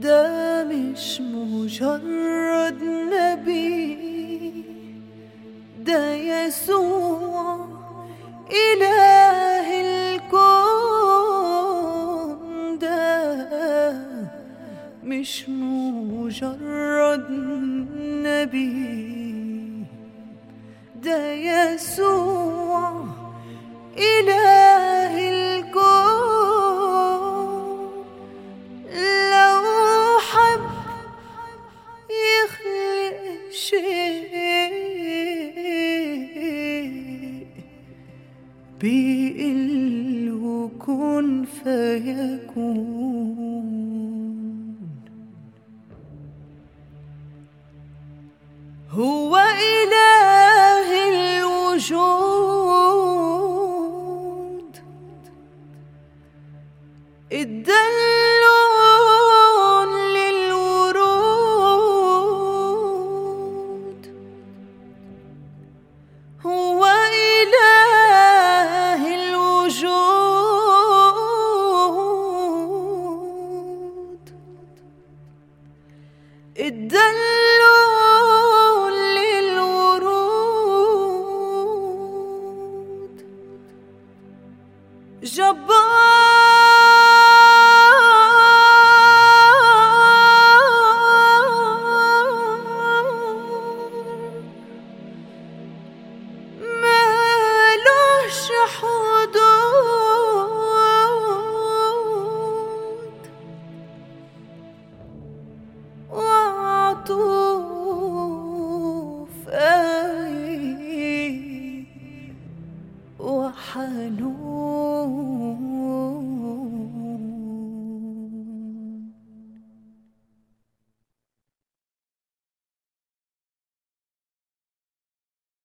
ده مش مجرد نبي ده يسوع إله الكون ده مش مجرد نبي ده يسوع إله الكون لو حب يخلق شيء بيقله كن فيكون هو إله الوجود الدلون للورود هو إله الوجود الدلون للورود جبار